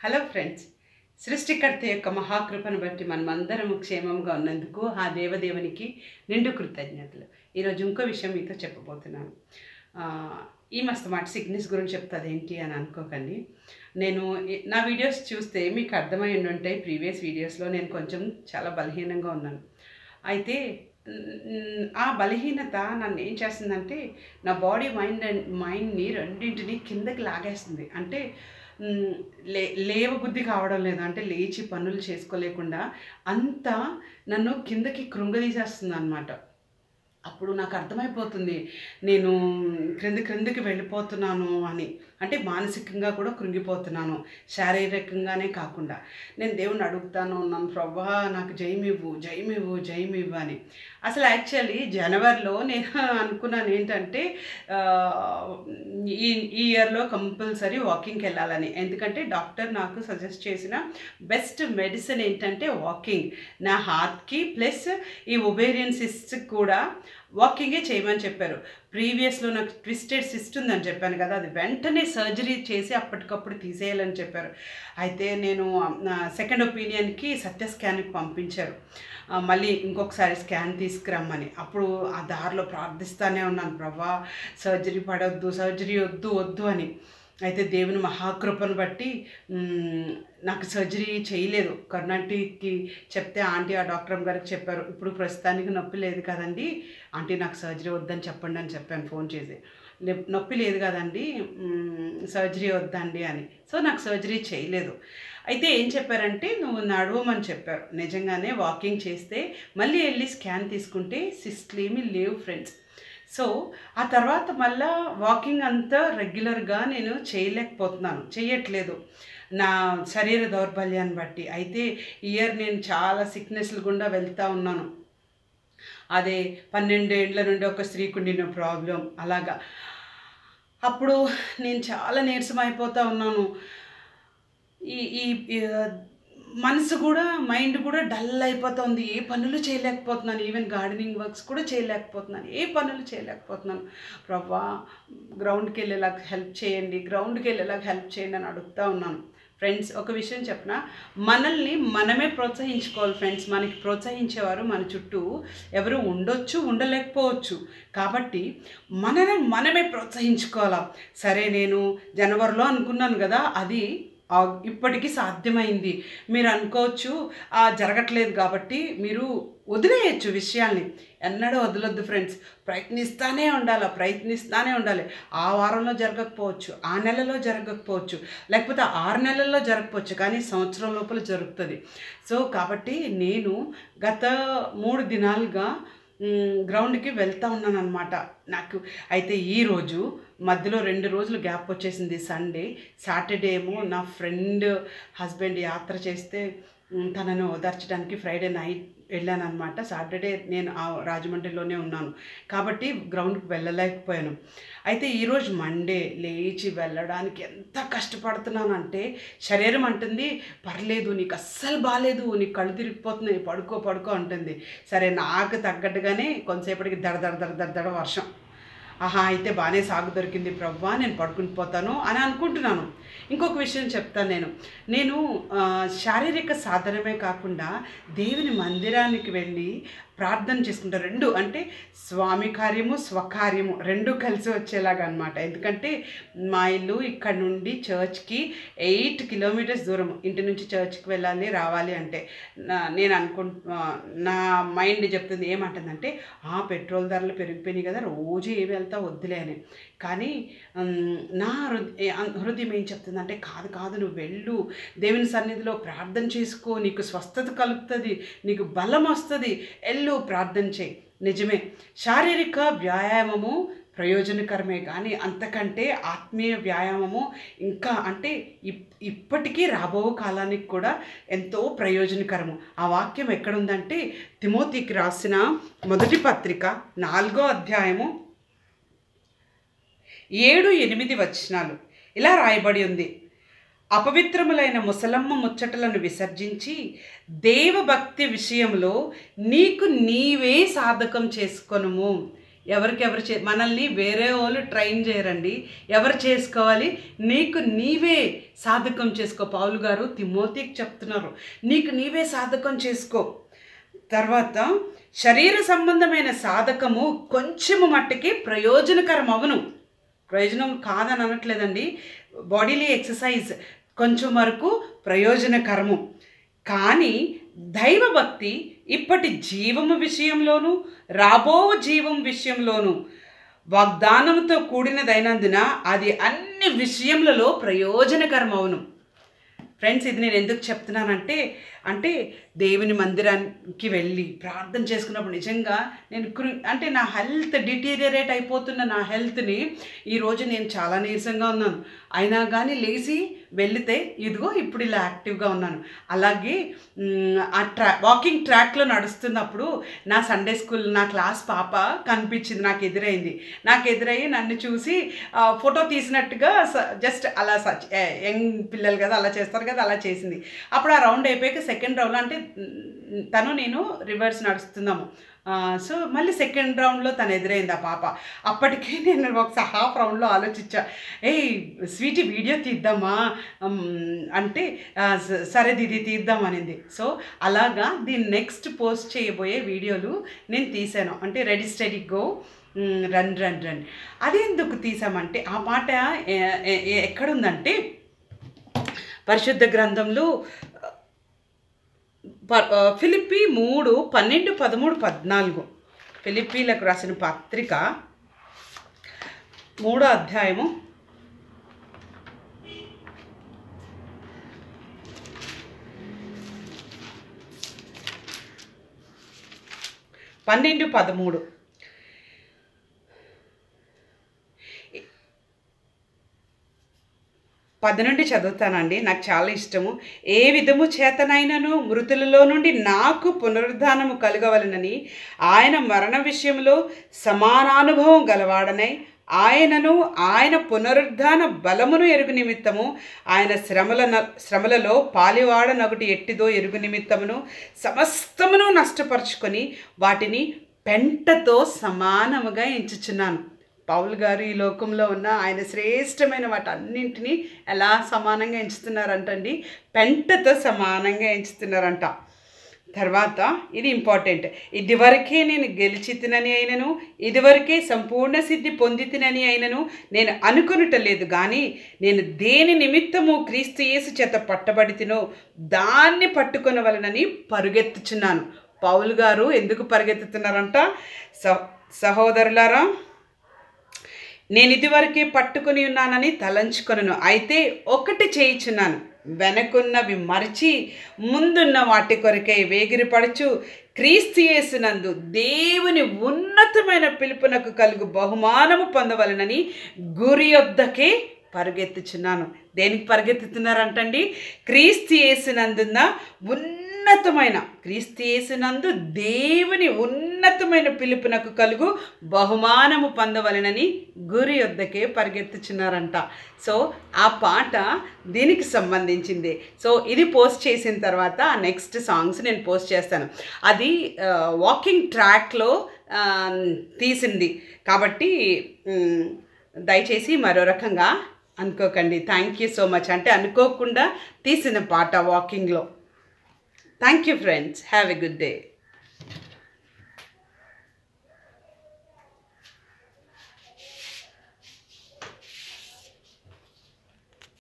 hello friends సృష్టికర్త యొక్క మహాకృపను బట్టి మనమందరము క్షేమంగా ఉన్నందుకు ఆ దేవదేవునికి నిండు కృతజ్ఞతలు ఈరోజు ఇంకో విషయం మీతో చెప్పబోతున్నాను ఆ, ఈ మస్తు మాట సిగ్నెస్ గురించి చెప్తుంది ఏంటి అని అనుకోకండి నేను ఈ- నా వీడియోస్ చూస్తే మీకు అర్థమై ఉండుంటాయి ప్రీవియస్ వీడియోస్లో నేను కొంచెం చాలా బలహీనంగా ఉన్నాను అయితే మ్, ఆ బలహీనత నన్ను ఏం చేస్తుందంటే నా బాడీ మైండ్ అండ్ మైండ్ని రెండింటిని కిందకి లాగేస్తుంది అంటే మ్, లే లేవ బుద్ధి కావడం లేదు అంటే లేచి పనులు చేసుకోలేకుండా అంతా నన్ను కిందకి కృంగదీసేస్తుంది అనమాట అప్పుడు నాకు అర్థమైపోతుంది నేను క్రింద క్రిందకి వెళ్ళిపోతున్నాను అని అంటే మానసికంగా కూడా కృంగిపోతున్నాను శారీరకంగానే కాకుండా నేను దేవుణ్ణి అడుగుతాను ఉన్నాను ప్రభా నాకు జయమివ్వు జయమివ్వు జయమివ్వు అని అసలు యాక్చువల్లీ జనవరిలో నేను అనుకున్నాను ఏంటంటే ఆ, ఈ ఈ ఇయర్లో కంపల్సరీ వాకింగ్కి వెళ్ళాలని ఎందుకంటే డాక్టర్ నాకు సజెస్ట్ చేసిన బెస్ట్ మెడిసిన్ ఏంటంటే వాకింగ్ నా హార్ట్కి ప్లస్ ఈ ఒబేరియన్ సిస్ట్ కూడా వాకింగే చేయమని చెప్పారు ప్రీవియస్లో నాకు ట్విస్టెడ్ సిస్ట్ ఉందని చెప్పాను కదా అది వెంటనే సర్జరీ చేసి అప్పటికప్పుడు తీసేయాలని చెప్పారు అయితే నేను నా సెకండ్ ఒపీనియన్కి సత్య స్కాన్కి పంపించారు ఆ, మళ్ళీ ఇంకొకసారి స్కాన్ తీసుకురమ్మని అప్పుడు ఆ దారిలో ప్రార్థిస్తానే ఉన్నాను ప్రభా సర్జరీ పడొద్దు సర్జరీ వద్దు వద్దు అని అయితే దేవుని మహాకృపను బట్టి మ్, నాకు సర్జరీ చేయలేదు కర్ణాటకకి చెప్తే ఆంటీ ఆ డాక్టర్ గారికి చెప్పారు ఇప్పుడు ప్రస్తుతానికి నొప్పి లేదు కదండి ఆంటీ నాకు సర్జరీ వద్దని చెప్పండి అని చెప్పాను ఫోన్ చేసి లే- నొప్పి లేదు కదండి మ్, సర్జరీ వద్దండి అని సో నాకు సర్జరీ చేయలేదు అయితే ఏం చెప్పారంటే నువ్వు నడవమని చెప్పారు నిజంగానే వాకింగ్ చేస్తే మళ్ళీ వెళ్ళి స్కాన్ తీసుకుంటే సిస్ట్లు ఏమీ లేవు ఫ్రెండ్స్ సో ఆ తర్వాత మళ్ళా వాకింగ్ అంతా రెగ్యులర్గా నేను చేయలేకపోతున్నాను చేయట్లేదు నా శరీర దౌర్బల్యాన్ని బట్టి అయితే ఇయర్ నేను చాలా సిక్నెస్లు గుండా వెళ్తూ ఉన్నాను అదే పన్నెండేండ్ల నుండి ఒక స్త్రీకి ఉండిన ప్రాబ్లం అలాగా అప్పుడు నేను చాలా నీరసం అయిపోతూ ఉన్నాను ఈ ఈ ఈ, మనసు కూడా మైండ్ కూడా డల్ అయిపోతుంది ఏ పనులు చేయలేకపోతున్నాను ఈవెన్ గార్డెనింగ్ వర్క్స్ కూడా చేయలేకపోతున్నాను ఏ పనులు చేయలేకపోతున్నాను ప్రభా గ్రౌండ్కి వెళ్ళేలాగా హెల్ప్ చేయండి గ్రౌండ్కి వెళ్ళేలాగా హెల్ప్ చేయండి అని అడుగుతూ ఉన్నాను ఫ్రెండ్స్ ఒక విషయం చెప్పిన మనల్ని మనమే ప్రోత్సహించుకోవాలి ఫ్రెండ్స్ మనకి ప్రోత్సహించేవారు మన చుట్టూ ఎవరు ఉండొచ్చు ఉండలేకపోవచ్చు కాబట్టి మనని మనమే ప్రోత్సహించుకోవాలా సరే నేను జనవరిలో అనుకున్నాను కదా అది ఆ ఇప్పటికీ సాధ్యమైంది మీరు అనుకోవచ్చు "ఆ, జరగట్లేదు కాబట్టి మీరు వదిలేయచ్చు విషయాల్ని ఎన్నడూ వదలొద్దు ఫ్రెండ్స్ ప్రయత్నిస్తానే ఉండాలి ప్రయత్నిస్తానే ఉండాలి ఆ వారంలో జరగకపోవచ్చు ఆ నెలలో జరగకపోవచ్చు లేకపోతే ఆరు నెలల్లో జరగకపోవచ్చు కానీ సంవత్సరం లోపల జరుగుతుంది సో కాబట్టి నేను గత మూడు దినాలుగా మ్, గ్రౌండ్కి వెళ్తా ఉన్నాను అనమాట నాకు అయితే ఈరోజు మధ్యలో రెండు రోజులు గ్యాప్ వచ్చేసింది సండే సాటర్డే ఏమో నా ఫ్రెండ్ హస్బెండ్ యాత్ర చేస్తే మ్, తనను ఓదార్చడానికి ఫ్రైడే నైట్ వెళ్ళాను అనమాట సాటర్డే నేను ఆ రాజమండ్రిలోనే ఉన్నాను కాబట్టి గ్రౌండ్కి వెళ్ళలేకపోయాను అయితే ఈరోజు మండే లేచి వెళ్ళడానికి ఎంత కష్టపడుతున్నానంటే శరీరం అంటుంది పర్లేదు నీకు అస్సలు బాగాలేదు నీకు కళ్ళు తిరిగిపోతున్నాయి పడుకో పడుకో అంటుంది సరే నాకు తగ్గట్టుగానే కొంతసేపటికి దడ దడ దడ దడ దడ వర్షం ఆహా అయితే బాగానే సాగు దొరికింది ప్రవ్వా నేను పడుకుని పోతాను అని అనుకుంటున్నాను ఇంకొక విషయం చెప్తాను నేను నేను ఆ, శారీరక సాధనమే కాకుండా దేవుని మందిరానికి వెళ్ళి ప్రార్థన చేసుకుంటాను రెండు అంటే స్వామి కార్యము స్వకార్యము రెండు కలిసి వచ్చేలాగా అనమాట ఎందుకంటే మా ఇల్లు ఇక్కడ నుండి చర్చ్కి ఎయిట్ కిలోమీటర్స్ దూరం ఇంటి నుంచి చర్చ్కి వెళ్ళాలి రావాలి అంటే నా- నేను అనుకు నా మైండ్ చెప్తుంది ఏమంటుందంటే ఆ పెట్రోల్ ధరలు పెరిగిపోయినాయి కదా రోజు ఏ వెళ్తా వద్దులే అని కానీ ఉమ్, నా హృదయ హృదయం ఏం చెప్తుందంటే కాదు కాదు నువ్వు వెళ్ళు దేవుని సన్నిధిలో ప్రార్థన చేసుకో నీకు స్వస్థత కలుగుతుంది నీకు బలం వస్తుంది ఎల్లు ప్రార్థన చేయి నిజమే శారీరక వ్యాయామము ప్రయోజనకరమే కానీ అంతకంటే ఆత్మీయ వ్యాయామము ఇంకా అంటే ఇప్ ఇప్పటికీ రాబో కాలానికి కూడా ఎంతో ప్రయోజనకరము ఆ వాక్యం ఎక్కడుందంటే తిమోతికి రాసిన మొదటి పత్రిక నాలుగో అధ్యాయము ఏడు ఎనిమిది వచనాలు ఇలా రాయబడి ఉంది అపవిత్రములైన ముసలమ్మ ముచ్చటలను విసర్జించి దేవభక్తి విషయంలో నీకు నీవే సాధకం చేసుకొనుము ఎవరికెవరు చే మనల్ని వేరే వాళ్ళు ట్రైన్ చేయరండి ఎవరు చేసుకోవాలి నీకు నీవే సాధకం చేసుకో పౌలు గారు తిమోతికి చెప్తున్నారు నీకు నీవే సాధకం చేసుకో తర్వాత శరీర సంబంధమైన సాధకము కొంచెము మట్టుకి ప్రయోజనకరం అవును ప్రయోజనం కాదని అనట్లేదండి బాడీలీ ఎక్సర్సైజ్ కొంచెం వరకు ప్రయోజనకరము కానీ దైవభక్తి ఇప్పటి జీవము విషయంలోనూ రాబో జీవం విషయంలోనూ వాగ్దానంతో కూడినదైనందున అది అన్ని విషయములలో ప్రయోజనకరం అవును ఫ్రెండ్స్ ఇది నేను ఎందుకు చెప్తున్నానంటే అంటే దేవుని మందిరానికి వెళ్ళి ప్రార్థన చేసుకున్నప్పుడు నిజంగా నేను కృ అంటే నా హెల్త్ డిటీరియరేట్ అయిపోతున్న నా హెల్త్ని ఈరోజు నేను చాలా నీరసంగా ఉన్నాను అయినా కానీ లేచి వెళితే ఇదిగో ఇప్పుడు ఇలా యాక్టివ్గా ఉన్నాను అలాగే మ్, ఆ ట్రా వాకింగ్ ట్రాక్లో నడుస్తున్నప్పుడు నా సండే స్కూల్ నా క్లాస్ పాప కనిపించింది నాకు ఎదురైంది నాకు ఎదురయ్యి నన్ను చూసి ఆ, ఫోటో తీసినట్టుగా జస్ట్ అలా సచ్ యంగ్ పిల్లలు కదా అలా చేస్తారు కదా అలా చేసింది అప్పుడు ఆ రౌండ్ అయిపోయాక సెకండ్ రౌండ్ అంటే మ్, తను నేను రివర్స్ నడుస్తున్నాము సో మళ్ళీ సెకండ్ రౌండ్లో తను ఎదురైంది ఆ పాప అప్పటికే నేను ఒకసారి హాఫ్ రౌండ్లో ఆలోచించా ఏయ్ స్వీటీ వీడియో తీద్దామా ఉమ్, అంటే "ఆ, స- సరే దీది తీద్దాం అనింది సో అలాగా దీన్ని నెక్స్ట్ పోస్ట్ చేయబోయే వీడియోలు నేను తీసాను అంటే ready steady go run run run అదెందుకు తీసామంటే ఆ పాట ఎ- ఎ- ఎ- ఎక్కడుందంటే పరిశుద్ధ గ్రంథంలో ప- ఆ, ఫిలిప్పి మూడు పన్నెండు పదమూడు పద్నాలుగు ఫిలిప్పీలకు రాసిన పత్రిక మూడో అధ్యాయము పన్నెండు పదమూడు పది నుండి చదువుతానండి నాకు చాలా ఇష్టము ఏ విధము చేతనైనను మృతులలో నుండి నాకు పునరుద్ధానము కలగవలనని ఆయన మరణ విషయంలో సమానానుభవం గలవాడనై ఆయనను ఆయన పునరుద్ధాన బలమును ఎరుగు నిమిత్తము ఆయన శ్రమల శ్రమలలో పాలివాడనొకటి ఎట్టిదో ఎరుగు నిమిత్తమును సమస్తమును నష్టపరుచుకొని వాటిని పెంటతో సమానముగా ఎంచుచున్నాను పౌల్ గారు ఈ లోకంలో ఉన్న ఆయన శ్రేష్టమైన వాటన్నింటినీ ఎలా సమానంగా ఎంచుతున్నారంటండి పెంటతో సమానంగా ఎంచుతున్నారంట తర్వాత ఇది ఇంపార్టెంట్ ఇదివరకే నేను గెలిచితినని అయినను ఇదివరకే సంపూర్ణ సిద్ధి పొందితినని అయినను నేను అనుకొనుట లేదు కానీ నేను దేని నిమిత్తము క్రీస్తు యేసు చేత పట్టబడితినో దాన్ని పట్టుకొనవలనని పరుగెత్తుచున్నాను పౌలు గారు ఎందుకు పరిగెత్తుతున్నారంట స సహోదరులారా నేను ఇదివరకే పట్టుకుని ఉన్నానని తలంచుకొనను అయితే ఒకటి చేయిచున్నాను వెనకున్నవి మరిచి ముందున్న వాటి కొరకై వేగిరిపడుచు క్రీస్తు యేసునందు దేవుని ఉన్నతమైన పిలుపునకు కలుగు బహుమానము పొందవలనని గురి యొద్దకే పరుగెత్తుచున్నాను దేనికి పరిగెత్తుతున్నారంటండి క్రీస్తు యేసునందున్న ఉన్నతమైన క్రీస్తు యేసునందు దేవుని ఉన్నతమైన పిలుపునకు కలుగు బహుమానము పొందవలనని గురి వద్దకే పరిగెత్తుచున్నారంట సో ఆ పాట దీనికి సంబంధించింది సో ఇది పోస్ట్ చేసిన తర్వాత నెక్స్ట్ సాంగ్స్ నేను పోస్ట్ చేస్తాను అది వాకింగ్ ట్రాక్లో తీసింది కాబట్టి మ్, దయచేసి మరో రకంగా అనుకోకండి థ్యాంక్ యూ సో మచ్ అంటే అనుకోకుండా తీసిన పాట వాకింగ్లో thank you friends have a good day